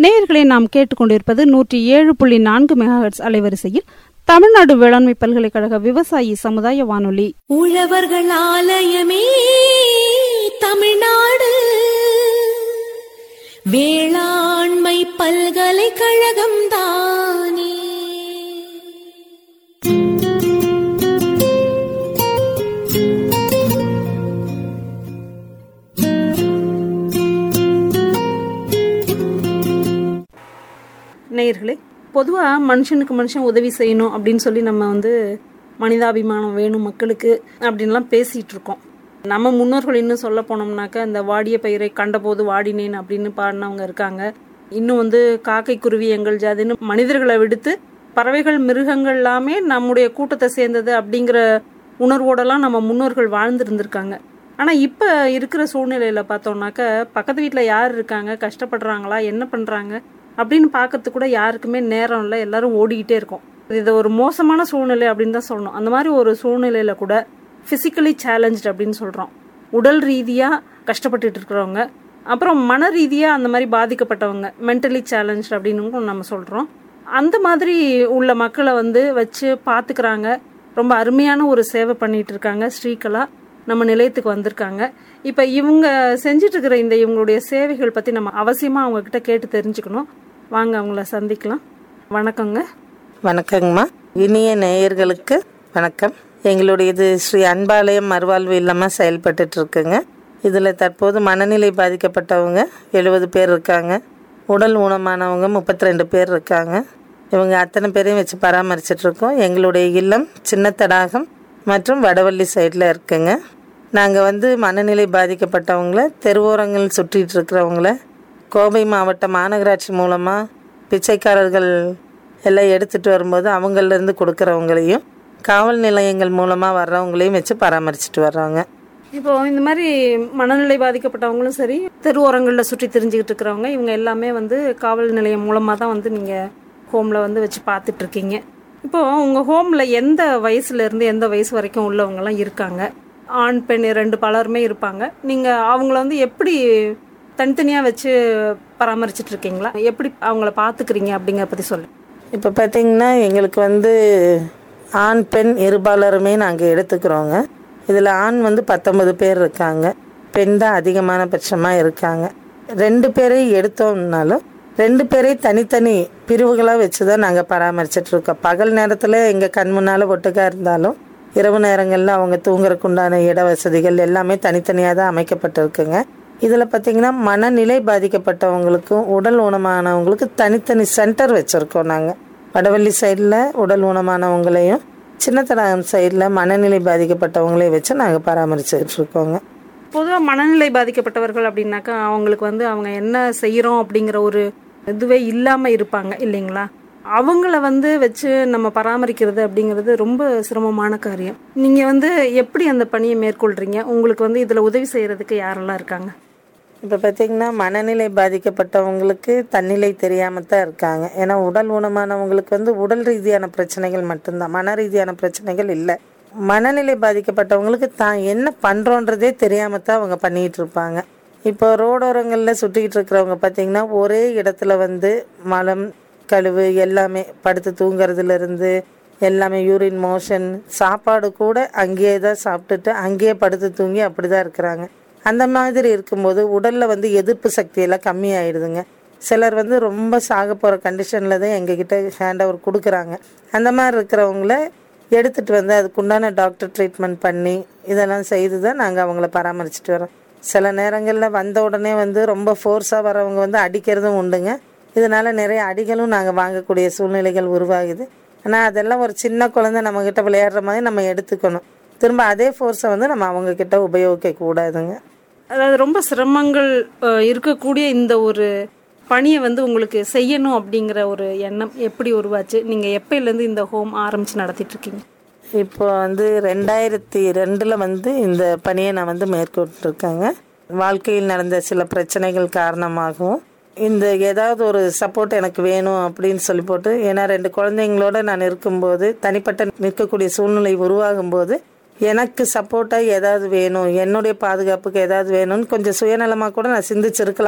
நேயர்களை நாம் கேட்டுக்கொண்டிருப்பது நூற்றி ஏழு புள்ளி நான்கு மெகாஹெட்ஸ் அலைவரிசையில் தமிழ்நாடு வேளாண்மை பல்கலைக்கழக விவசாயி சமுதாய வானொலி உழவர்கள் ஆலயமே தமிழ்நாடு வேளாண்மை பல்கலைக்கழகம் தானே நேயர்களே பொதுவாக மனுஷனுக்கு மனுஷன் உதவி செய்யணும் அப்படின்னு சொல்லி நம்ம வந்து மனிதாபிமானம் வேணும் மக்களுக்கு அப்படின்லாம் பேசிகிட்டு இருக்கோம் நம்ம முன்னோர்கள் இன்னும் சொல்ல போனோம்னாக்கா இந்த வாடிய பயிரை கண்டபோது வாடினேன் அப்படின்னு பாடினவங்க இருக்காங்க இன்னும் வந்து காக்கை குருவி எங்கள் ஜாதின்னு மனிதர்களை விடுத்து பறவைகள் மிருகங்கள் எல்லாமே நம்முடைய கூட்டத்தை சேர்ந்தது அப்படிங்கிற உணர்வோடலாம் நம்ம முன்னோர்கள் வாழ்ந்துருந்துருக்காங்க ஆனால் இப்போ இருக்கிற சூழ்நிலையில் பார்த்தோம்னாக்க பக்கத்து வீட்டில் யார் இருக்காங்க கஷ்டப்படுறாங்களா என்ன பண்ணுறாங்க அப்படின்னு பார்க்கறதுக்கு கூட யாருக்குமே நேரம் இல்லை எல்லாரும் ஓடிக்கிட்டே இருக்கோம் இது ஒரு மோசமான சூழ்நிலை அப்படின்னு தான் சொல்லணும் அந்த மாதிரி ஒரு சூழ்நிலையில் கூட ஃபிசிக்கலி சேலஞ்ச் அப்படின்னு சொல்கிறோம் உடல் ரீதியாக கஷ்டப்பட்டுட்டு இருக்கிறவங்க அப்புறம் மன ரீதியாக அந்த மாதிரி பாதிக்கப்பட்டவங்க மென்டலி சேலஞ்ச் அப்படின்னு நம்ம சொல்கிறோம் அந்த மாதிரி உள்ள மக்களை வந்து வச்சு பார்த்துக்கிறாங்க ரொம்ப அருமையான ஒரு சேவை பண்ணிட்டு இருக்காங்க ஸ்ரீகலா நம்ம நிலையத்துக்கு வந்திருக்காங்க இப்போ இவங்க செஞ்சுட்டு இருக்கிற இந்த இவங்களுடைய சேவைகள் பற்றி நம்ம அவசியமாக அவங்க கிட்ட கேட்டு தெரிஞ்சுக்கணும் வாங்க அவங்கள சந்திக்கலாம் வணக்கங்க வணக்கங்கம்மா இனிய நேயர்களுக்கு வணக்கம் எங்களுடையது ஸ்ரீ அன்பாலயம் மறுவாழ்வு இல்லமாக செயல்பட்டுட்டு இருக்குங்க இதில் தற்போது மனநிலை பாதிக்கப்பட்டவங்க எழுபது பேர் இருக்காங்க உடல் ஊனமானவங்க முப்பத்தி ரெண்டு பேர் இருக்காங்க இவங்க அத்தனை பேரையும் வச்சு பராமரிச்சிட்டு இருக்கோம் எங்களுடைய இல்லம் சின்ன தடாகம் மற்றும் வடவள்ளி சைடில் இருக்குங்க நாங்கள் வந்து மனநிலை பாதிக்கப்பட்டவங்கள தெருவோரங்கள் சுற்றிட்டு இருக்கிறவங்கள கோவை மாவட்ட மாநகராட்சி மூலமாக பிச்சைக்காரர்கள் எல்லாம் எடுத்துகிட்டு வரும்போது அவங்கள்லேருந்து கொடுக்குறவங்களையும் காவல் நிலையங்கள் மூலமாக வர்றவங்களையும் வச்சு பராமரிச்சுட்டு வர்றாங்க இப்போ இந்த மாதிரி மனநிலை பாதிக்கப்பட்டவங்களும் சரி தெருவோரங்களில் சுற்றி தெரிஞ்சுக்கிட்டு இருக்கிறவங்க இவங்க எல்லாமே வந்து காவல் நிலையம் மூலமாக தான் வந்து நீங்கள் ஹோமில் வந்து வச்சு பார்த்துட்டு இருக்கீங்க இப்போ உங்கள் ஹோமில் எந்த வயசுல இருந்து எந்த வயசு வரைக்கும் உள்ளவங்கலாம் இருக்காங்க ஆண் பெண் ரெண்டு பலருமே இருப்பாங்க நீங்கள் அவங்கள வந்து எப்படி தனித்தனியாக வச்சு பராமரிச்சுட்டு இருக்கீங்களா எப்படி அவங்கள பார்த்துக்கிறீங்க அப்படிங்கிற பற்றி சொல்லு இப்போ பார்த்தீங்கன்னா எங்களுக்கு வந்து ஆண் பெண் இருபாலருமே நாங்கள் எடுத்துக்கிறோங்க இதில் ஆண் வந்து பத்தொன்பது பேர் இருக்காங்க பெண் தான் அதிகமான பட்சமாக இருக்காங்க ரெண்டு பேரை எடுத்தோம்னாலும் ரெண்டு பேரை தனித்தனி பிரிவுகளாக வச்சு தான் நாங்கள் பராமரிச்சிட்டு இருக்கோம் பகல் நேரத்தில் எங்கள் கண் முன்னால் ஒட்டுக்கா இருந்தாலும் இரவு நேரங்களில் அவங்க தூங்குறதுக்கு உண்டான இட வசதிகள் எல்லாமே தனித்தனியாக தான் அமைக்கப்பட்டிருக்குங்க இதில் பார்த்தீங்கன்னா மனநிலை பாதிக்கப்பட்டவங்களுக்கும் உடல் ஊனமானவங்களுக்கு தனித்தனி சென்டர் வச்சுருக்கோம் நாங்கள் வடவள்ளி சைடில் உடல் ஊனமானவங்களையும் சின்னத்தடாகம் சைடில் மனநிலை பாதிக்கப்பட்டவங்களையும் வச்சு நாங்கள் பராமரிச்சுட்டு இருக்கோங்க பொதுவாக மனநிலை பாதிக்கப்பட்டவர்கள் அப்படின்னாக்கா அவங்களுக்கு வந்து அவங்க என்ன செய்கிறோம் அப்படிங்கிற ஒரு இதுவே இல்லாமல் இருப்பாங்க இல்லைங்களா அவங்கள வந்து வச்சு நம்ம பராமரிக்கிறது அப்படிங்கிறது ரொம்ப சிரமமான காரியம் நீங்கள் வந்து எப்படி அந்த பணியை மேற்கொள்கிறீங்க உங்களுக்கு வந்து இதில் உதவி செய்கிறதுக்கு யாரெல்லாம் இருக்காங்க இப்போ பார்த்தீங்கன்னா மனநிலை பாதிக்கப்பட்டவங்களுக்கு தன்னிலை தெரியாமல் தான் இருக்காங்க ஏன்னா உடல் ஊனமானவங்களுக்கு வந்து உடல் ரீதியான பிரச்சனைகள் மட்டும்தான் மன ரீதியான பிரச்சனைகள் இல்லை மனநிலை பாதிக்கப்பட்டவங்களுக்கு தான் என்ன பண்ணுறோன்றதே தெரியாமல் தான் அவங்க பண்ணிகிட்டு இருப்பாங்க இப்போ ரோடோரங்களில் சுற்றிக்கிட்டு இருக்கிறவங்க பார்த்தீங்கன்னா ஒரே இடத்துல வந்து மலம் கழிவு எல்லாமே படுத்து தூங்குறதுலேருந்து எல்லாமே யூரின் மோஷன் சாப்பாடு கூட அங்கேயே தான் சாப்பிட்டுட்டு அங்கேயே படுத்து தூங்கி அப்படி தான் இருக்கிறாங்க அந்த மாதிரி இருக்கும்போது உடலில் வந்து எதிர்ப்பு சக்தியெல்லாம் கம்மியாயிடுதுங்க சிலர் வந்து ரொம்ப சாக போகிற கண்டிஷனில் தான் எங்ககிட்ட ஹேண்ட் ஓவர் கொடுக்குறாங்க அந்த மாதிரி இருக்கிறவங்கள எடுத்துகிட்டு வந்து அதுக்குண்டான டாக்டர் ட்ரீட்மெண்ட் பண்ணி இதெல்லாம் செய்து தான் நாங்கள் அவங்கள பராமரிச்சுட்டு வரோம் சில நேரங்களில் வந்த உடனே வந்து ரொம்ப ஃபோர்ஸாக வரவங்க வந்து அடிக்கிறதும் உண்டுங்க இதனால் நிறைய அடிகளும் நாங்கள் வாங்கக்கூடிய சூழ்நிலைகள் உருவாகுது ஆனால் அதெல்லாம் ஒரு சின்ன குழந்தை நம்மக்கிட்ட விளையாடுற மாதிரி நம்ம எடுத்துக்கணும் திரும்ப அதே ஃபோர்ஸை வந்து நம்ம அவங்கக்கிட்ட உபயோகிக்க கூடாதுங்க அதாவது ரொம்ப சிரமங்கள் அஹ், இருக்கக்கூடிய இந்த ஒரு பணியை வந்து உங்களுக்கு செய்யணும் அப்படிங்கிற ஒரு எண்ணம் எப்படி உருவாச்சு நீங்கள் எப்பயிலேருந்து இந்த ஹோம் ஆரம்பித்து நடத்திட்டு இருக்கீங்க இப்போ வந்து ரெண்டாயிரத்தி ரெண்டில் வந்து இந்த பணியை நான் வந்து மேற்கொண்டிருக்கேங்க வாழ்க்கையில் நடந்த சில பிரச்சனைகள் காரணமாகவும் இந்த ஏதாவது ஒரு சப்போர்ட் எனக்கு வேணும் அப்படின்னு சொல்லி போட்டு ஏன்னா ரெண்டு குழந்தைங்களோட நான் இருக்கும்போது தனிப்பட்ட நிற்கக்கூடிய சூழ்நிலை உருவாகும் போது எனக்கு சப்போர்ட்டாக ஏதாவது வேணும் என்னுடைய பாதுகாப்புக்கு ஏதாவது வேணும்னு கொஞ்சம் சுயநலமாக கூட நான் சிந்திச்சிருக்கலாம்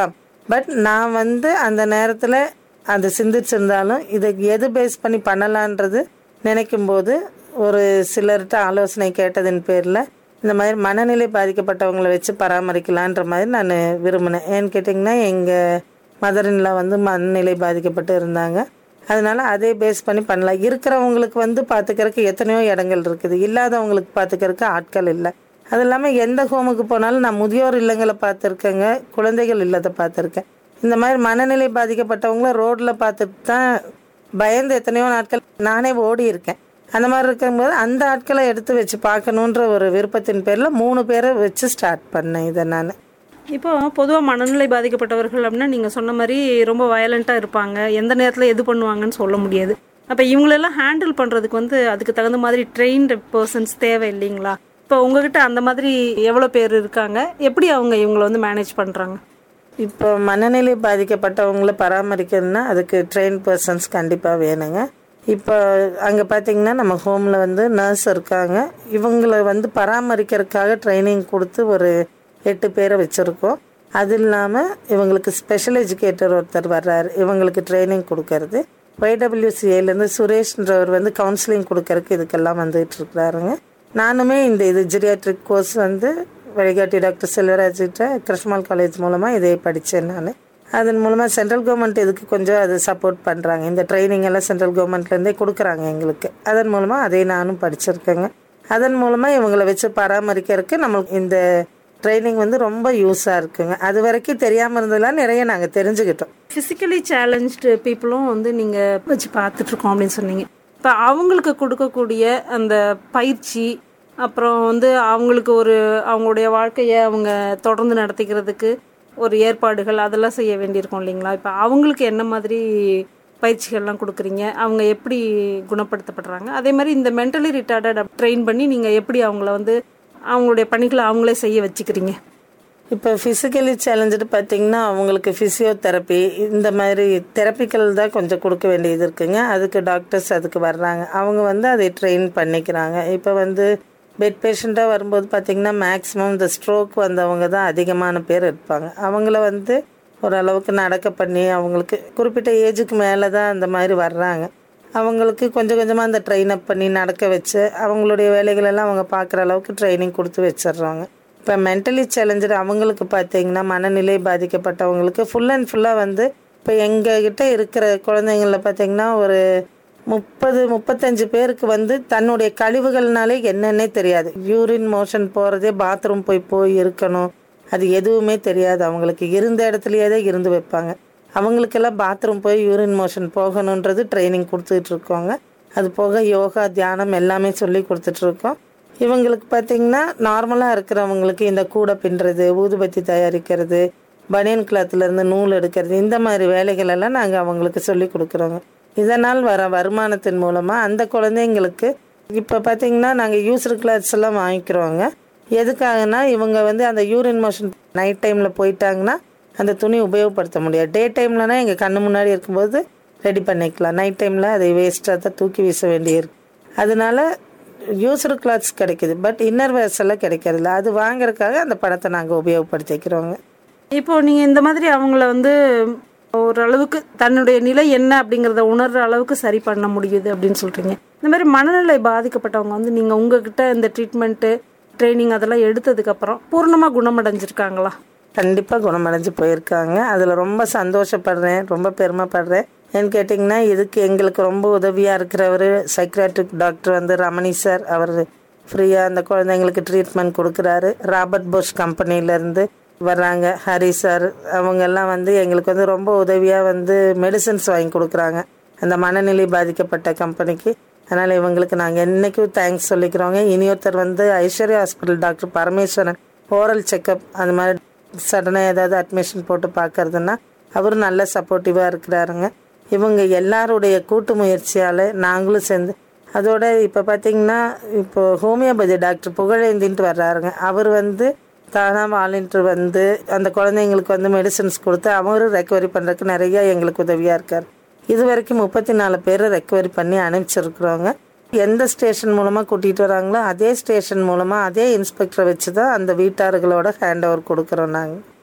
பட் நான் வந்து அந்த நேரத்தில் அது சிந்திச்சிருந்தாலும் இதை எது பேஸ் பண்ணி பண்ணலான்றது நினைக்கும் போது ஒரு சிலர்கிட்ட ஆலோசனை கேட்டதின் பேரில் இந்த மாதிரி மனநிலை பாதிக்கப்பட்டவங்களை வச்சு பராமரிக்கலான்ற மாதிரி நான் விரும்பினேன் ஏன்னு கேட்டிங்கன்னா எங்கள் மதரின்லாம் வந்து மனநிலை பாதிக்கப்பட்டு இருந்தாங்க அதனால அதே பேஸ் பண்ணி பண்ணலாம் இருக்கிறவங்களுக்கு வந்து பார்த்துக்கறதுக்கு எத்தனையோ இடங்கள் இருக்குது இல்லாதவங்களுக்கு பார்த்துக்கறதுக்கு ஆட்கள் இல்லை அது இல்லாமல் எந்த ஹோமுக்கு போனாலும் நான் முதியோர் இல்லங்களை பார்த்துருக்கேங்க குழந்தைகள் இல்லத்தை பார்த்துருக்கேன் இந்த மாதிரி மனநிலை பாதிக்கப்பட்டவங்கள ரோட்டில் பார்த்துட்டு தான் பயந்து எத்தனையோ நாட்கள் நானே ஓடி இருக்கேன் அந்த மாதிரி இருக்கும்போது அந்த ஆட்களை எடுத்து வச்சு பார்க்கணுன்ற ஒரு விருப்பத்தின் பேரில் மூணு பேரை வச்சு ஸ்டார்ட் பண்ணேன் இதை நான் இப்போ பொதுவாக மனநிலை பாதிக்கப்பட்டவர்கள் அப்படின்னா நீங்கள் சொன்ன மாதிரி ரொம்ப வயலண்ட்டாக இருப்பாங்க எந்த நேரத்தில் எது பண்ணுவாங்கன்னு சொல்ல முடியாது அப்போ இவங்களெல்லாம் ஹேண்டில் பண்ணுறதுக்கு வந்து அதுக்கு தகுந்த மாதிரி ட்ரெயின்டு பர்சன்ஸ் தேவை இல்லைங்களா இப்போ உங்ககிட்ட அந்த மாதிரி எவ்வளோ பேர் இருக்காங்க எப்படி அவங்க இவங்களை வந்து மேனேஜ் பண்ணுறாங்க இப்போ மனநிலை பாதிக்கப்பட்டவங்கள பராமரிக்கணும்னா அதுக்கு ட்ரெயின் பர்சன்ஸ் கண்டிப்பாக வேணுங்க இப்போ அங்கே பார்த்தீங்கன்னா நம்ம ஹோமில் வந்து நர்ஸ் இருக்காங்க இவங்களை வந்து பராமரிக்கிறதுக்காக ட்ரைனிங் கொடுத்து ஒரு எட்டு பேரை வச்சுருக்கோம் அது இல்லாமல் இவங்களுக்கு ஸ்பெஷல் எஜுகேட்டர் ஒருத்தர் வர்றாரு இவங்களுக்கு ட்ரைனிங் கொடுக்கறது ஒய்டபிள்யூசிஏலேருந்து சுரேஷ்ன்றவர் வந்து கவுன்சிலிங் கொடுக்கறதுக்கு இதுக்கெல்லாம் வந்துட்டு இருக்கிறாருங்க நானுமே இந்த இது ஜிரியாட்ரிக் கோர்ஸ் வந்து வழிகாட்டி டாக்டர் செல்வராஜ் கிட்ட கிருஷ்ணமால் காலேஜ் மூலமாக இதே படித்தேன் நான் அதன் மூலமாக சென்ட்ரல் கவர்மெண்ட் இதுக்கு கொஞ்சம் அது சப்போர்ட் பண்ணுறாங்க இந்த ட்ரைனிங் எல்லாம் சென்ட்ரல் கவர்மெண்ட்லேருந்தே கொடுக்குறாங்க எங்களுக்கு அதன் மூலமாக அதை நானும் படிச்சிருக்கேங்க அதன் மூலமாக இவங்களை வச்சு பராமரிக்கிறதுக்கு நம்மளுக்கு இந்த ட்ரைனிங் வந்து ரொம்ப யூஸாக இருக்குங்க அது வரைக்கும் தெரியாமல் இருந்ததெல்லாம் நிறைய நாங்கள் தெரிஞ்சுக்கிட்டோம் ஃபிசிக்கலி சேலഞ്ച്டு பீப்புளும் வந்து நீங்கள் வச்சு பார்த்துட்ருக்கோம் அப்படின்னு சொன்னீங்க இப்போ அவங்களுக்கு கொடுக்கக்கூடிய அந்த பயிற்சி அப்புறம் வந்து அவங்களுக்கு ஒரு அவங்களுடைய வாழ்க்கையை அவங்க தொடர்ந்து நடத்திக்கிறதுக்கு ஒரு ஏற்பாடுகள் அதெல்லாம் செய்ய வேண்டியிருக்கும் இல்லைங்களா இப்போ அவங்களுக்கு என்ன மாதிரி பயிற்சிகள்லாம் கொடுக்குறீங்க அவங்க எப்படி குணப்படுத்தப்படுறாங்க அதே மாதிரி இந்த மென்டலி ரிட்டார்டட் ட்ரெயின் பண்ணி நீங்கள் எப்படி அவங்கள வந்து அவங்களுடைய பணிகளை அவங்களே செய்ய வச்சுக்கிறீங்க இப்போ ஃபிசிக்கலி சேலஞ்சு பார்த்தீங்கன்னா அவங்களுக்கு ஃபிசியோதெரப்பி இந்த மாதிரி தெரப்பிக்கல் தான் கொஞ்சம் கொடுக்க வேண்டியது இருக்குங்க அதுக்கு டாக்டர்ஸ் அதுக்கு வர்றாங்க அவங்க வந்து அதை ட்ரெயின் பண்ணிக்கிறாங்க இப்போ வந்து பெட் பேஷண்ட்டாக வரும்போது பார்த்தீங்கன்னா மேக்ஸிமம் இந்த ஸ்ட்ரோக் வந்தவங்க தான் அதிகமான பேர் இருப்பாங்க அவங்கள வந்து ஓரளவுக்கு நடக்க பண்ணி அவங்களுக்கு குறிப்பிட்ட ஏஜுக்கு மேலே தான் அந்த மாதிரி வர்றாங்க அவங்களுக்கு கொஞ்சம் கொஞ்சமாக அந்த ட்ரெயின் அப் பண்ணி நடக்க வச்சு அவங்களுடைய வேலைகளெல்லாம் அவங்க பார்க்குற அளவுக்கு ட்ரைனிங் கொடுத்து வச்சிடுறாங்க இப்போ மென்டலி சேலஞ்சு அவங்களுக்கு பார்த்தீங்கன்னா மனநிலை பாதிக்கப்பட்டவங்களுக்கு ஃபுல் அண்ட் ஃபுல்லாக வந்து இப்போ எங்ககிட்ட இருக்கிற குழந்தைங்கள பார்த்தீங்கன்னா ஒரு முப்பது முப்பத்தஞ்சு பேருக்கு வந்து தன்னுடைய கழிவுகள்னாலே என்னன்னே தெரியாது யூரின் மோஷன் போகிறதே பாத்ரூம் போய் போய் இருக்கணும் அது எதுவுமே தெரியாது அவங்களுக்கு இருந்த இடத்துலையே தான் இருந்து வைப்பாங்க அவங்களுக்கெல்லாம் பாத்ரூம் போய் யூரின் மோஷன் போகணுன்றது ட்ரைனிங் கொடுத்துட்டு இருக்கோங்க அது போக யோகா தியானம் எல்லாமே சொல்லி கொடுத்துட்ருக்கோம் இவங்களுக்கு பார்த்தீங்கன்னா நார்மலாக இருக்கிறவங்களுக்கு இந்த கூடை பின்னுறது ஊதுபத்தி தயாரிக்கிறது பனியன் கிளாத்துலேருந்து நூல் எடுக்கிறது இந்த மாதிரி வேலைகள் எல்லாம் நாங்கள் அவங்களுக்கு சொல்லி கொடுக்குறோங்க இதனால் வர வருமானத்தின் மூலமாக அந்த குழந்தைங்களுக்கு இப்போ பார்த்தீங்கன்னா நாங்கள் யூஸ்டு கிளாத்ஸ் எல்லாம் வாங்கிக்கிறோங்க எதுக்காகனா இவங்க வந்து அந்த யூரின் மோஷன் நைட் டைமில் போயிட்டாங்கன்னா அந்த துணி உபயோகப்படுத்த முடியாது டே டைம்லனா எங்கள் கண்ணு முன்னாடி இருக்கும்போது ரெடி பண்ணிக்கலாம் நைட் டைமில் அதை வேஸ்ட்டாக தான் தூக்கி வீச வேண்டியிருக்கு அதனால யூஸ்டு கிளாத்ஸ் கிடைக்குது பட் இன்னர் வேர்ஸ் எல்லாம் கிடைக்கிறதில்ல அது வாங்குறதுக்காக அந்த பணத்தை நாங்கள் உபயோகப்படுத்திக்கிறோங்க இப்போ நீங்கள் இந்த மாதிரி அவங்கள வந்து ஓரளவுக்கு தன்னுடைய நிலை என்ன அப்படிங்கிறத உணர்ற அளவுக்கு சரி பண்ண முடியுது அப்படின்னு சொல்கிறீங்க இந்த மாதிரி மனநிலை பாதிக்கப்பட்டவங்க வந்து நீங்கள் உங்ககிட்ட இந்த ட்ரீட்மெண்ட்டு ட்ரைனிங் அதெல்லாம் எடுத்ததுக்கப்புறம் பூர்ணமாக குணமடைஞ்சிருக்காங்களா கண்டிப்பாக குணமடைஞ்சு போயிருக்காங்க அதில் ரொம்ப சந்தோஷப்படுறேன் ரொம்ப பெருமைப்படுறேன் ஏன்னு கேட்டிங்கன்னா இதுக்கு எங்களுக்கு ரொம்ப உதவியாக இருக்கிறவர் சைக்ராட்ரிக் டாக்டர் வந்து ரமணி சார் அவர் ஃப்ரீயாக அந்த குழந்தைங்களுக்கு ட்ரீட்மெண்ட் கொடுக்குறாரு ராபர்ட் போஷ் கம்பெனிலேருந்து வர்றாங்க ஹரி சார் அவங்கெல்லாம் வந்து எங்களுக்கு வந்து ரொம்ப உதவியாக வந்து மெடிசன்ஸ் வாங்கி கொடுக்குறாங்க அந்த மனநிலை பாதிக்கப்பட்ட கம்பெனிக்கு அதனால் இவங்களுக்கு நாங்கள் என்றைக்கும் தேங்க்ஸ் சொல்லிக்கிறோங்க இனியொருத்தர் வந்து Aishwarya hospital doctor Parameswaran oral checkup அந்த மாதிரி சடனாக ஏதாவது அட்மிஷன் போட்டு பார்க்கறதுன்னா அவர் நல்ல சப்போர்ட்டிவாக இருக்கிறாருங்க இவங்க எல்லாருடைய கூட்டு முயற்சியால் நாங்களும் சேர்ந்து அதோட இப்போ பார்த்தீங்கன்னா இப்போ ஹோமியோபதி டாக்டர் புகழேந்தின்ட்டு வர்றாருங்க அவர் வந்து தானாக வாலண்டியர் வந்து அந்த குழந்தைங்களுக்கு வந்து மெடிசன்ஸ் கொடுத்து அவரும் ரெக்கவரி பண்ணுறதுக்கு நிறைய எங்களுக்கு உதவியாக இருக்கார் இது வரைக்கும் முப்பத்தி நாலு பேரை ரெக்கவரி பண்ணி அனுப்பிச்சிருக்கிறோங்க எந்த ஸ்டேஷன் மூலமாக கூட்டிகிட்டு வராங்களோ அதே ஸ்டேஷன் மூலமாக அதே இன்ஸ்பெக்டரை வச்சு தான் அந்த வீட்டார்களோட ஹேண்ட் ஓவர் கொடுக்குறோம் நாங்கள்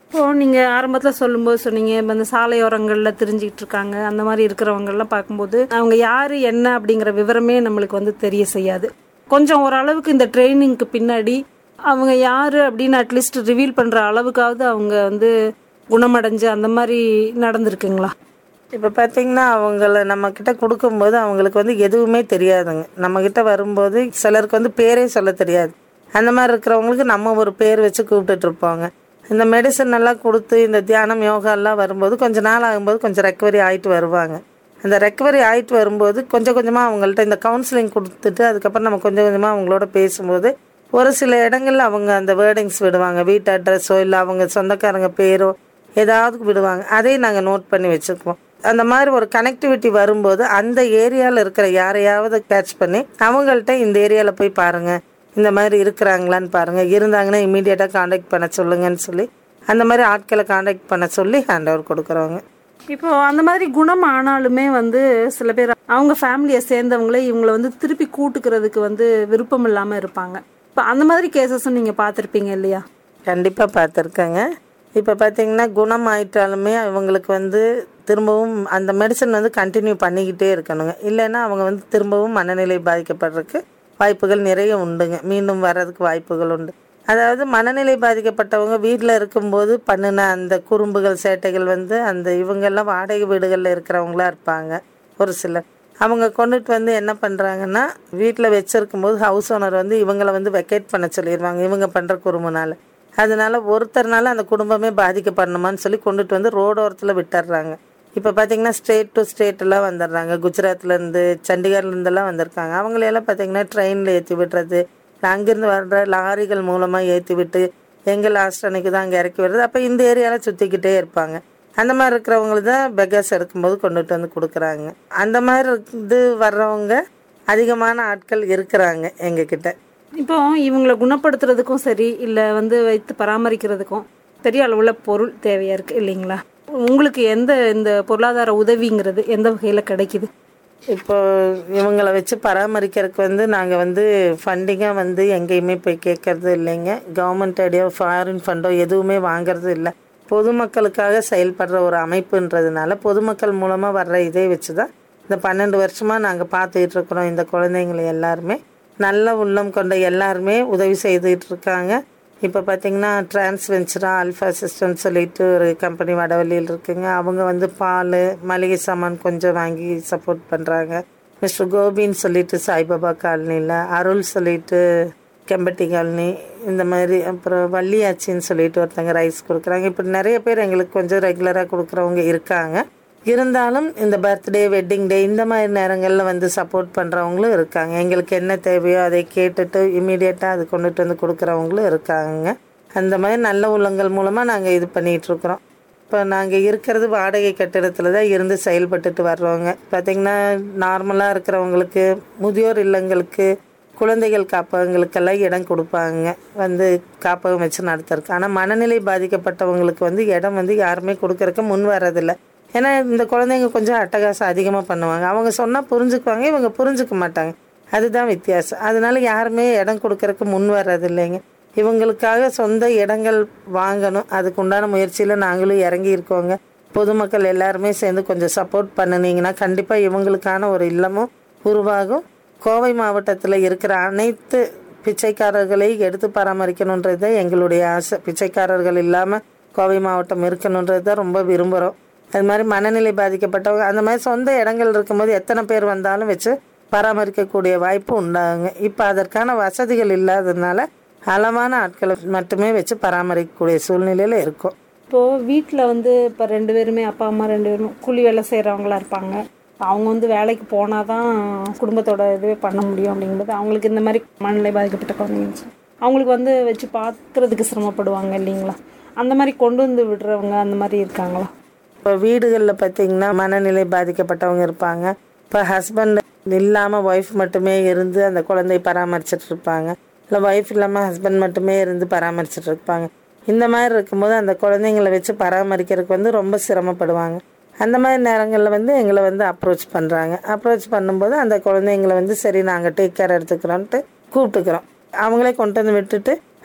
இப்போ நீங்க ஆரம்பத்துல சொல்லும்போது சொன்னீங்க இப்ப இந்த சாலையோரங்கள்ல திரிஞ்சிட்டு இருக்காங்க அந்த மாதிரி இருக்கிறவங்கெல்லாம் பார்க்கும்போது அவங்க யாரு என்ன அப்படிங்கிற விவரமே நம்மளுக்கு வந்து தெரிய செய்யாது கொஞ்சம் ஓரளவுக்கு இந்த ட்ரைனிங்க்கு பின்னாடி அவங்க யாரு அப்படின்னு அட்லீஸ்ட் ரிவீல் பண்ற அளவுக்காவது அவங்க வந்து குணமடைஞ்சு அந்த மாதிரி நடந்திருக்குங்களா இப்போ பார்த்தீங்கன்னா அவங்கள நம்ம கிட்ட கொடுக்கும்போது அவங்களுக்கு வந்து எதுவுமே தெரியாதுங்க நம்ம கிட்ட வரும்போது சிலருக்கு வந்து பேரே சொல்ல தெரியாது அந்த மாதிரி இருக்கிறவங்களுக்கு நம்ம ஒரு பேர் வச்சு கூப்பிட்டுட்டு இருப்போங்க இந்த மெடிசன் எல்லாம் கொடுத்து இந்த தியானம் யோகா எல்லாம் வரும்போது கொஞ்ச நாள் ஆகும்போது கொஞ்சம் ரெக்கவரி ஆகிட்டு வருவாங்க அந்த ரெக்கவரி ஆகிட்டு வரும்போது கொஞ்சம் கொஞ்சமாக அவங்கள்ட்ட இந்த கவுன்சிலிங் கொடுத்துட்டு அதுக்கப்புறம் நம்ம கொஞ்சம் கொஞ்சமாக அவங்களோட பேசும்போது ஒரு சில இடங்கள்ல அவங்க அந்த வேர்டிங்ஸ் விடுவாங்க வீட்டு அட்ரஸோ இல்லை அவங்க சொந்தக்காரங்க பேரோ ஏதாவது விடுவாங்க அதையும் நாங்கள் நோட் பண்ணி வச்சுக்குவோம் அந்த மாதிரி ஒரு கனெக்டிவிட்டி வரும்போது அந்த ஏரியாவில் இருக்கிற யாரையாவது கேட்ச் பண்ணி அவங்கள்ட்ட இந்த ஏரியாவில் போய் பாருங்க இந்த மாதிரி இருக்கிறாங்களான்னு பாருங்க இருந்தாங்கன்னா இமீடியட்டாக காண்டாக்ட் பண்ண சொல்லுங்கன்னு சொல்லி அந்த மாதிரி ஆட்களை காண்டாக்ட் பண்ண சொல்லி ஹேண்ட் ஓவர் கொடுக்குறோங்க இப்போ அந்த மாதிரி குணம் ஆனாலுமே வந்து சில பேர் அவங்க ஃபேமிலியை சேர்ந்தவங்களே இவங்களை வந்து திருப்பி கூட்டுக்கிறதுக்கு வந்து விருப்பம் இல்லாம இருப்பாங்க இப்போ அந்த மாதிரி கேசஸும் நீங்க பார்த்துருப்பீங்க இல்லையா கண்டிப்பாக பார்த்துருக்கேங்க இப்போ பார்த்தீங்கன்னா குணம் ஆயிட்டாலுமே அவங்களுக்கு வந்து திரும்பவும் அந்த மெடிசன் வந்து கண்டினியூ பண்ணிக்கிட்டே இருக்கணுங்க இல்லைன்னா அவங்க வந்து திரும்பவும் மனநிலை பாதிக்கப்படுறதுக்கு வாய்ப்புகள் நிறைய உண்டுங்க மீண்டும் வர்றதுக்கு வாய்ப்புகள் உண்டு அதாவது மனநிலை பாதிக்கப்பட்டவங்க வீட்டில் இருக்கும்போது பண்ணின அந்த குறும்புகள் சேட்டைகள் வந்து அந்த இவங்கெல்லாம் வாடகை வீடுகளில் இருக்கிறவங்களா இருப்பாங்க ஒரு சிலர் அவங்க கொண்டுட்டு வந்து என்ன பண்ணுறாங்கன்னா வீட்டில் வச்சிருக்கும் போது ஹவுஸ் ஓனர் வந்து இவங்களை வந்து வெக்கேட் பண்ண சொல்லிடுவாங்க இவங்க பண்ணுற குறும்புனால அதனால ஒருத்தர்னால அந்த குடும்பமே பாதிக்கப்படணுமான்னு சொல்லி கொண்டுட்டு வந்து ரோடோரத்தில் விட்டுறாங்க இப்போ பார்த்தீங்கன்னா ஸ்டேட் டு ஸ்டேட் எல்லாம் வந்துடுறாங்க குஜராத்லேருந்து சண்டிகர்லேருந்தெல்லாம் வந்திருக்காங்க அவங்களையெல்லாம் பார்த்தீங்கன்னா ட்ரெயினில் ஏற்றி விடுறது அங்கேருந்து வர்ற லாரிகள் மூலமாக ஏற்றி விட்டு எங்கே லாஸ்ட் அன்னைக்கு தான் அங்கே இறக்கி விடுறது அப்போ இந்த ஏரியாவில் சுற்றிக்கிட்டே இருப்பாங்க அந்த மாதிரி இருக்கிறவங்களுக்கு தான் பெகர்ஸ் எடுக்கும்போது கொண்டுட்டு வந்து கொடுக்குறாங்க அந்த மாதிரி இது வர்றவங்க அதிகமான ஆட்கள் இருக்கிறாங்க எங்ககிட்ட இப்போ இவங்களை குணப்படுத்துறதுக்கும் சரி இல்லை வந்து வைத்து பராமரிக்கிறதுக்கும் பெரிய அளவுல பொருள் தேவையா இருக்கு இல்லைங்களா உங்களுக்கு எந்த இந்த பொருளாதார உதவிங்கிறது எந்த வகையில கிடைக்குது இப்போ இவங்களை வச்சு பராமரிக்கிறதுக்கு வந்து நாங்கள் வந்து ஃபண்டிங்காக வந்து எங்கேயுமே போய் கேட்கறது இல்லைங்க கவர்மெண்ட் ஐடியா ஃபாரின் ஃபண்டோ எதுவுமே வாங்குறது இல்லை பொதுமக்களுக்காக செயல்படுற ஒரு அமைப்புன்றதுனால பொதுமக்கள் மூலமாக வர்ற இதை வச்சு தான் இந்த பன்னெண்டு வருஷமாக நாங்கள் பார்த்துக்கிட்டு இருக்கிறோம் இந்த குழந்தைங்களை எல்லாருமே நல்ல உள்ளம் கொண்ட எல்லாருமே உதவி செய்துகிட்டு இருக்காங்க இப்போ பார்த்தீங்கன்னா டிரான்ஸ் வெஞ்சரா அல்ஃபா சிஸ்டம் சொல்லிட்டு ஒரு கம்பெனி வடவள்ளியில் இருக்குங்க அவங்க வந்து பால் மளிகை சாமான் கொஞ்சம் வாங்கி சப்போர்ட் பண்ணுறாங்க மிஸ்டர் கோபின்னு சொல்லிட்டு சாய்பாபா காலனியில் அருள் சொல்லிட்டு கெம்பட்டி காலனி இந்த மாதிரி அப்புறம் வள்ளியாச்சின்னு சொல்லிட்டு ஒருத்தங்க ரைஸ் கொடுக்குறாங்க இப்போ நிறைய பேர் எங்களுக்கு கொஞ்சம் ரெகுலராக கொடுக்குறவங்க இருக்காங்க இருந்தாலும் இந்த பர்த்டே வெட்டிங் டே இந்த மாதிரி நேரங்களில் வந்து சப்போர்ட் பண்ணுறவங்களும் இருக்காங்க எங்களுக்கு என்ன தேவையோ அதை கேட்டுட்டு இமீடியட்டாக அது கொண்டுட்டு வந்து கொடுக்குறவங்களும் இருக்காங்க அந்த மாதிரி நல்ல உள்ளங்கள் மூலமாக நாங்கள் இது பண்ணிகிட்டு இருக்கிறோம் இப்போ நாங்கள் இருக்கிறது வாடகை கட்டிடத்தில் தான் இருந்து செயல்பட்டுட்டு வர்றோங்க பார்த்திங்கன்னா நார்மலாக இருக்கிறவங்களுக்கு முதியோர் இல்லங்களுக்கு குழந்தைகள் காப்பகங்களுக்கெல்லாம் இடம் கொடுப்பாங்க வந்து காப்பகம் வச்சு நடத்துறதுக்கு ஆனால் மனநிலை பாதிக்கப்பட்டவங்களுக்கு வந்து இடம் வந்து யாருமே கொடுக்கறதுக்கு முன் வர்றதில்ல ஏன்னா இந்த குழந்தைங்க கொஞ்சம் அட்டகாசம் அதிகமாக பண்ணுவாங்க அவங்க சொன்னால் புரிஞ்சுக்குவாங்க இவங்க புரிஞ்சுக்க மாட்டாங்க அதுதான் வித்தியாசம் அதனால யாருமே இடம் கொடுக்கறதுக்கு முன் வர்றது இல்லைங்க இவங்களுக்காக சொந்த இடங்கள் வாங்கணும் அதுக்கு உண்டான முயற்சியில் நாங்களும் இறங்கி இருக்கோங்க பொதுமக்கள் எல்லாருமே சேர்ந்து கொஞ்சம் சப்போர்ட் பண்ணினீங்கன்னா கண்டிப்பாக இவங்களுக்கான ஒரு இல்லமும் உருவாகும் கோவை மாவட்டத்தில் இருக்கிற அனைத்து பிச்சைக்காரர்களை எடுத்து பராமரிக்கணுன்றது தான் எங்களுடைய ஆசை பிச்சைக்காரர்கள் இல்லாமல் கோவை மாவட்டம் இருக்கணுன்றது தான் ரொம்ப விரும்புகிறோம் அது மாதிரி மனநிலை பாதிக்கப்பட்டவங்க அந்த மாதிரி சொந்த இடங்கள் இருக்கும்போது எத்தனை பேர் வந்தாலும் வச்சு பராமரிக்கக்கூடிய வாய்ப்பு உண்டாகுங்க இப்போ அதற்கான வசதிகள் இல்லாததுனால அளவான ஆட்களை மட்டுமே வச்சு பராமரிக்கக்கூடிய சூழ்நிலையில் இருக்கும் இப்போ வீட்டில் வந்து இப்போ ரெண்டு பேருமே அப்பா அம்மா ரெண்டு பேரும் கூலி வேலை செய்கிறவங்களா இருப்பாங்க அவங்க வந்து வேலைக்கு போனால் தான் குடும்பத்தோட இதுவே பண்ண முடியும் அப்படிங்கும்போது அவங்களுக்கு இந்த மாதிரி மனநிலை பாதிக்கப்பட்ட குழந்தைங்க அவங்களுக்கு வந்து வச்சு பார்க்குறதுக்கு சிரமப்படுவாங்க இல்லைங்களா அந்த மாதிரி கொண்டு வந்து விடுறவங்க அந்த மாதிரி இருக்காங்களா இப்போ வீடுகளில் பார்த்தீங்கன்னா மனநிலை பாதிக்கப்பட்டவங்க இருப்பாங்க இப்போ ஹஸ்பண்ட் இல்லாமல் ஒய்ஃப் மட்டுமே இருந்து அந்த குழந்தையை பராமரிச்சுட்டு இருப்பாங்க இல்லை ஒய்ஃப் இல்லாமல் ஹஸ்பண்ட் மட்டுமே இருந்து பராமரிச்சுட்டு இருப்பாங்க இந்த மாதிரி இருக்கும்போது அந்த குழந்தைங்களை வச்சு பராமரிக்கிறதுக்கு வந்து ரொம்ப சிரமப்படுவாங்க அந்த மாதிரி நேரங்களில் வந்து எங்களை வந்து அப்ரோச் பண்ணுறாங்க அப்ரோச் பண்ணும்போது அந்த குழந்தைங்களை வந்து சரி நாங்கள் டேக் கேர் எடுத்துக்கிறோன்ட்டு கூப்பிட்டுக்கிறோம் அவங்களே கொண்டு வந்து விட்டுட்டு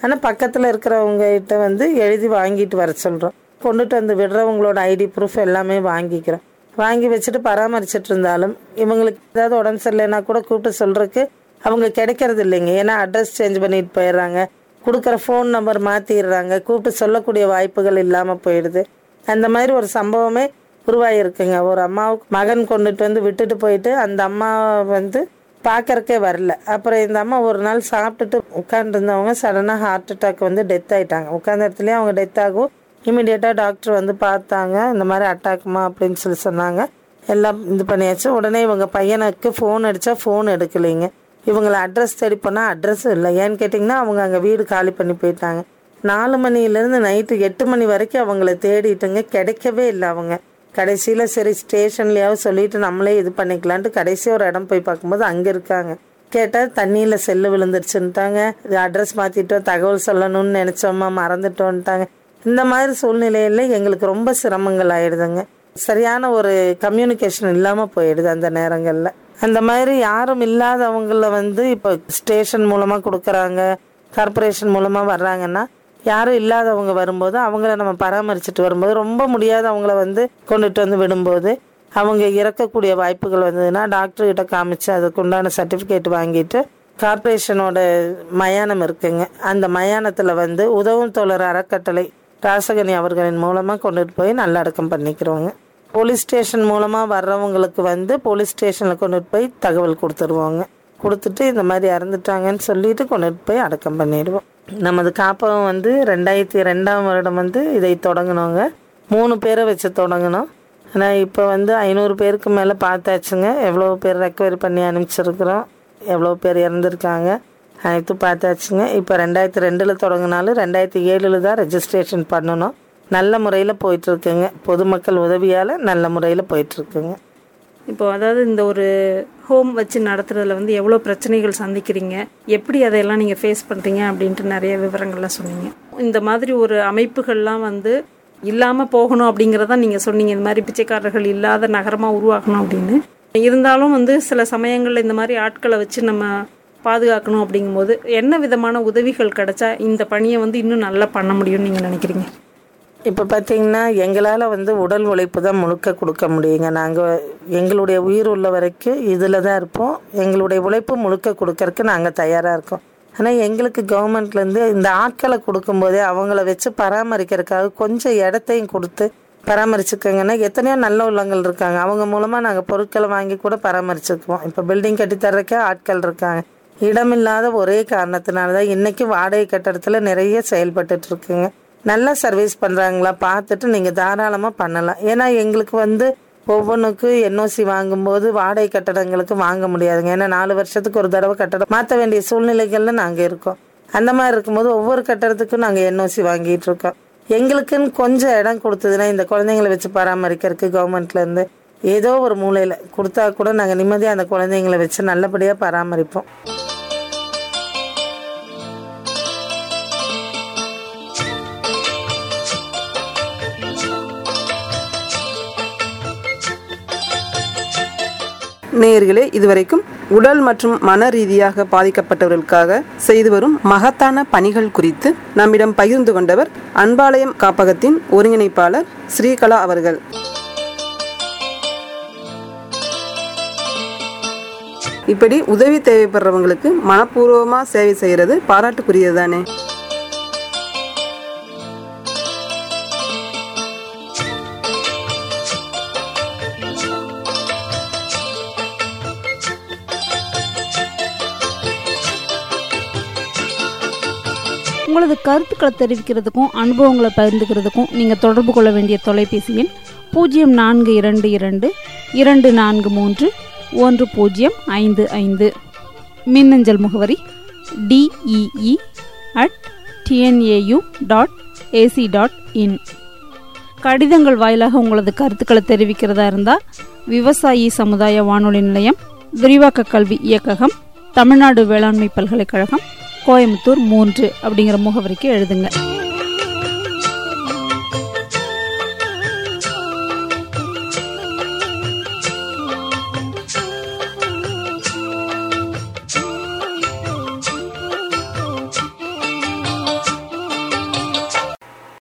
ஆனால் பக்கத்தில் இருக்கிறவங்க கிட்ட வந்து எழுதி வாங்கிட்டு வர சொல்கிறோம் கொண்டுட்டு வந்து விடுறவங்களோட ஐடி ப்ரூஃப் எல்லாமே வாங்கிக்கிறோம் வாங்கி வச்சுட்டு பராமரிச்சுட்டு இருந்தாலும் இவங்களுக்கு ஏதாவது உடம்பு சரியில்லைன்னா கூட கூப்பிட்டு சொல்கிறதுக்கு அவங்க கிடைக்கிறது இல்லைங்க ஏன்னா அட்ரஸ் சேஞ்ச் பண்ணிட்டு போயிடுறாங்க கொடுக்குற ஃபோன் நம்பர் மாற்றிடுறாங்க கூப்பிட்டு சொல்லக்கூடிய வாய்ப்புகள் இல்லாமல் போயிடுது அந்த மாதிரி ஒரு சம்பவமே உருவாகிருக்குங்க ஒரு அம்மாவுக்கு மகன் கொண்டுட்டு வந்து விட்டுட்டு போயிட்டு அந்த அம்மா வந்து பார்க்கறக்கே வரல அப்புறம் இந்த அம்மா ஒரு நாள் சாப்பிட்டுட்டு உட்காந்துருந்தவங்க சடனாக ஹார்ட் அட்டாக் வந்து டெத் ஆயிட்டாங்க உட்காந்த இடத்துலயே அவங்க டெத் ஆகும் இமிடியேட்டாக டாக்டர் வந்து பார்த்தாங்க இந்த மாதிரி அட்டாக்குமா அப்படின்னு சொல்லி சொன்னாங்க எல்லாம் இது பண்ணியாச்சு உடனே இவங்க பையனுக்கு ஃபோன் அடித்தா ஃபோன் எடுக்கலைங்க இவங்களை அட்ரஸ் தேடி போனால் அட்ரஸ் இல்லை ஏன்னு கேட்டிங்கன்னா அவங்க அங்கே வீடு காலி பண்ணி போயிட்டாங்க நாலு மணிலேருந்து நைட்டு எட்டு மணி வரைக்கும் அவங்கள தேடிட்டுங்க கிடைக்கவே இல்லை அவங்க கடைசியில் சரி ஸ்டேஷன்லயாவது சொல்லிட்டு நம்மளே இது பண்ணிக்கலான்ட்டு கடைசி ஒரு இடம் போய் பார்க்கும்போது அங்கே இருக்காங்க கேட்டால் தண்ணியில் செல்லு விழுந்துருச்சுன்ட்டாங்க அட்ரஸ் மாற்றிட்டோம் தகவல் சொல்லணும்னு நினச்சோமா மறந்துட்டோன்ட்டாங்க இந்த மாதிரி சூழ்நிலையில எங்களுக்கு ரொம்ப சிரமங்கள் ஆயிடுதுங்க சரியான ஒரு கம்யூனிகேஷன் இல்லாமல் போயிடுது அந்த நேரங்களில் அந்த மாதிரி யாரும் இல்லாதவங்கள வந்து இப்போ ஸ்டேஷன் மூலமாக கொடுக்குறாங்க கார்பரேஷன் மூலமாக வர்றாங்கன்னா யாரும் இல்லாதவங்க வரும்போது அவங்கள நம்ம பராமரிச்சுட்டு வரும்போது ரொம்ப முடியாதவங்கள வந்து கொண்டுட்டு வந்து விடும்போது அவங்க இறக்கக்கூடிய வாய்ப்புகள் வந்ததுன்னா டாக்டர் கிட்ட காமிச்சு அதுக்கு உண்டான சர்டிஃபிகேட் வாங்கிட்டு கார்பரேஷனோட மயானம் இருக்குங்க அந்த மயானத்தில் வந்து உதவும் தோழர் அறக்கட்டளை ராசகனி அவர்களின் மூலமாக கொண்டுட்டு போய் நல்லடக்கம் பண்ணிக்கிறோங்க போலீஸ் ஸ்டேஷன் மூலமாக வர்றவங்களுக்கு வந்து போலீஸ் ஸ்டேஷனில் கொண்டுட்டு போய் தகவல் கொடுத்துருவாங்க கொடுத்துட்டு இந்த மாதிரி இறந்துட்டாங்கன்னு சொல்லிட்டு கொண்டுட்டு போய் அடக்கம் பண்ணிடுவோம் நமது காப்பகம் வந்து ரெண்டாயிரத்தி ரெண்டாம் வருடம் வந்து இதை தொடங்கினோங்க மூணு பேரை வச்சு தொடங்கினோம் ஆனால் இப்போ வந்து ஐநூறு பேருக்கு மேலே பார்த்தாச்சுங்க எவ்வளோ பேர் ரெக்கவரி பண்ணி அனுப்பிச்சிருக்கிறோம் எவ்வளோ பேர் இறந்துருக்காங்க அனைத்து பார்த்தாச்சுங்க இப்போ ரெண்டாயிரத்தி ரெண்டில் தொடங்கினாலும் ரெண்டாயிரத்தி ஏழில் தான் ரெஜிஸ்ட்ரேஷன் பண்ணணும் நல்ல முறையில் போயிட்டுருக்குங்க பொதுமக்கள் உதவியால் நல்ல முறையில் போயிட்டுருக்குங்க இப்போ அதாவது இந்த ஒரு ஹோம் வச்சு நடத்துறதுல வந்து எவ்வளோ பிரச்சனைகள் சந்திக்கிறீங்க எப்படி அதையெல்லாம் நீங்கள் ஃபேஸ் பண்ணுறீங்க அப்படின்ட்டு நிறைய விவரங்கள்லாம் சொன்னீங்க இந்த மாதிரி ஒரு அமைப்புகள்லாம் வந்து இல்லாமல் போகணும் அப்படிங்கிறத நீங்கள் சொன்னீங்க இந்த மாதிரி பிச்சைக்காரர்கள் இல்லாத நகரமாக உருவாக்கணும் அப்படின்னு இருந்தாலும் வந்து சில சமயங்களில் இந்த மாதிரி ஆட்களை வச்சு நம்ம பாதுகாக்கணும் அப்படிங்கும்போது என்ன விதமான உதவிகள் கிடைச்சா இந்த பணியை வந்து இன்னும் நல்லா பண்ண முடியும்னு நீங்கள் நினைக்கிறீங்க இப்போ பார்த்தீங்கன்னா எங்களால் வந்து உடல் உழைப்பு தான் முழுக்க கொடுக்க முடியுங்க நாங்கள் எங்களுடைய உயிர் உள்ள வரைக்கும் இதில் தான் இருப்போம் எங்களுடைய உழைப்பு முழுக்க கொடுக்கறக்கு நாங்கள் தயாராக இருக்கோம் ஆனால் எங்களுக்கு கவர்மெண்ட்லேருந்து இந்த ஆட்களை கொடுக்கும்போதே அவங்கள வச்சு பராமரிக்கிறதுக்காக கொஞ்சம் இடத்தையும் கொடுத்து பராமரிச்சுக்கோங்கன்னா எத்தனையோ நல்ல உள்ளங்கள் இருக்காங்க அவங்க மூலமாக நாங்கள் பொருட்களை வாங்கி கூட பராமரிச்சுக்குவோம் இப்போ பில்டிங் கட்டி தர்றக்கே ஆட்கள் இருக்காங்க இடமில்லாத ஒரே காரணத்தினால தான் இன்றைக்கி வாடகை கட்டடத்தில் நிறைய செயல்பட்டுட்டு இருக்குங்க நல்லா சர்வீஸ் பண்ணுறாங்களா பார்த்துட்டு நீங்கள் தாராளமாக பண்ணலாம் ஏன்னா எங்களுக்கு வந்து ஒவ்வொன்றுக்கும் என்ஓசி வாங்கும்போது வாடகை கட்டடங்களுக்கு வாங்க முடியாதுங்க ஏன்னா நாலு வருஷத்துக்கு ஒரு தடவை கட்டடம் மாற்ற வேண்டிய சூழ்நிலைகள்ல நாங்கள் இருக்கோம் அந்த மாதிரி இருக்கும்போது ஒவ்வொரு கட்டடத்துக்கும் நாங்கள் என்ஓசி வாங்கிட்டு இருக்கோம் எங்களுக்குன்னு கொஞ்சம் இடம் கொடுத்ததுன்னா இந்த குழந்தைங்களை வச்சு பராமரிக்கிறதுக்கு கவர்மெண்ட்லேருந்து ஏதோ ஒரு மூலையில் கொடுத்தா கூட நாங்கள் நிம்மதியாக அந்த குழந்தைங்களை வச்சு நல்லபடியாக பராமரிப்போம் நேயர்களே இதுவரைக்கும் உடல் மற்றும் மன ரீதியாக பாதிக்கப்பட்டவர்களுக்காக செய்து வரும் மகத்தான பணிகள் குறித்து நம்மிடம் பகிர்ந்து கொண்டவர் அன்பாலயம் காப்பகத்தின் ஒருங்கிணைப்பாளர் ஸ்ரீகலா அவர்கள் இப்படி உதவி தேவைப்படுறவங்களுக்கு மனப்பூர்வமாக சேவை செய்கிறது பாராட்டுக்குரியது தானே உங்களது கருத்துக்களை தெரிவிக்கிறதுக்கும் அனுபவங்களை பகிர்ந்துக்கிறதுக்கும் நீங்கள் தொடர்பு கொள்ள வேண்டிய தொலைபேசி எண் பூஜ்ஜியம் நான்கு இரண்டு இரண்டு இரண்டு நான்கு மூன்று ஒன்று பூஜ்ஜியம் ஐந்து ஐந்து மின்னஞ்சல் முகவரி T E E at T N A U dot A C dot in கடிதங்கள் வாயிலாக உங்களது கருத்துக்களை தெரிவிக்கிறதா இருந்தால் விவசாயி சமுதாய வானொலி நிலையம் விரிவாக்க கல்வி இயக்ககம் தமிழ்நாடு வேளாண்மை பல்கலைக்கழகம் கோயம்புத்தூர் மூன்று அப்படிங்கிற முகவரிக்கு எழுதுங்க